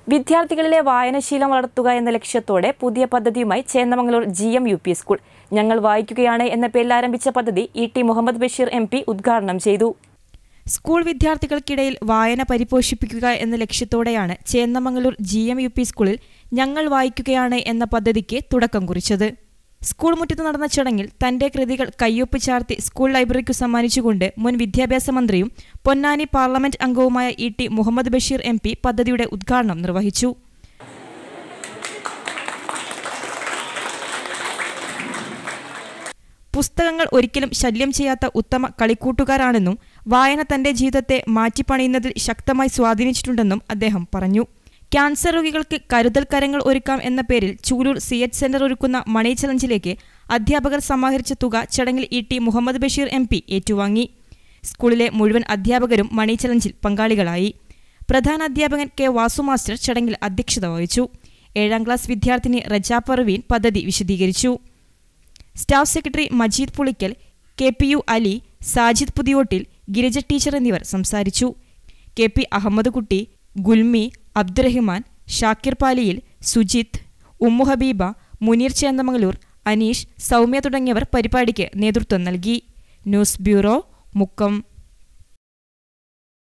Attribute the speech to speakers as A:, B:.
A: വിദ്യാർത്ഥികളിലെ വായനശീലം വളർത്തുക എന്ന ലക്ഷ്യത്തോടെ പുതിയ പദ്ധതിയുമായി Chennamangalur G M U P school ഞങ്ങൾ വായിക്കുകയാണ് എന്ന പേരിൽ ആരംഭിച്ച പദ്ധതി E T Muhammad Basheer M P ഉദ്ഘാടനം ചെയ്തു സ്കൂൾ വിദ്യാർത്ഥികൾക്കിടയിൽ വായന പരിപോഷിപ്പിക്കുക എന്ന ലക്ഷ്യത്തോടെയാണ് Chennamangalur G M U P സ്കൂളിൽ ഞങ്ങൾ വായിക്കുകയാണ് എന്ന പദ്ധതിക്ക് തുടക്കം കുറിച്ചത് സ്കൂൾ മുറ്റത്ത് നടന്ന ചടങ്ങിൽ തന്റെ കൃതികൾ കയ്യൊപ്പ് ചാർത്തി സ്കൂൾ ലൈബ്രറിക്കു സമ്മാനിച്ചുകൊണ്ട് മുൻ വിദ്യാഭ്യാസ മന്ത്രിയും പൊന്നാനി പാർലമെന്റ് അംഗവുമായ E T Muhammad Basheer M P പദ്ധതിയുടെ ഉദ്ഘാടനം നിർവഹിച്ചു പുസ്തകങ്ങൾ ഒരിക്കലും ശല്യം ചെയ്യാത്ത ഉത്തമ കളിക്കൂട്ടുകാരാണെന്നും വായന തന്റെ ജീവിതത്തെ മാറ്റിപ്പണിയുന്നതിൽ ശക്തമായി സ്വാധീനിച്ചിട്ടുണ്ടെന്നും അദ്ദേഹം പറഞ്ഞു ക്യാൻസർ രോഗികൾക്ക് കരുതൽ കരങ്ങൾ ഒരുക്കാം എന്ന പേരിൽ ചൂലൂർ സി എച്ച് സെന്റർ ഒരുക്കുന്ന മണി ചലഞ്ചിലേക്ക് അധ്യാപകർ സമാഹരിച്ച തുക ചടങ്ങിൽ E T Muhammad Basheer M P ഏറ്റുവാങ്ങി സ്കൂളിലെ മുഴുവൻ അധ്യാപകരും മണി ചലഞ്ചിൽ പങ്കാളികളായി പ്രധാന അധ്യാപകൻ കെ വാസു മാസ്റ്റർ ചടങ്ങിൽ അധ്യക്ഷത വഹിച്ചു ഏഴാം ക്ലാസ് വിദ്യാർത്ഥിനി റജ പർവീൻ പദ്ധതി വിശദീകരിച്ചു staff secretary Majeed Pulikkal K P U Ali Sajid Puthiyottil Girija teacher എന്നിവർ സംസാരിച്ചു കെ പി അഹമ്മദ് കുട്ടി ഗുൽമി അബ്ദുറഹിമാൻ ഷാക്കിർ പാലിയിൽ സുജിത്ത് ഉമ്മു ഹബീബ മുനീർ ചേന്ദമംഗലൂർ അനീഷ് സൗമ്യ തുടങ്ങിയവർ പരിപാടിക്ക് നേതൃത്വം നൽകി ന്യൂസ് ബ്യൂറോ മുക്കം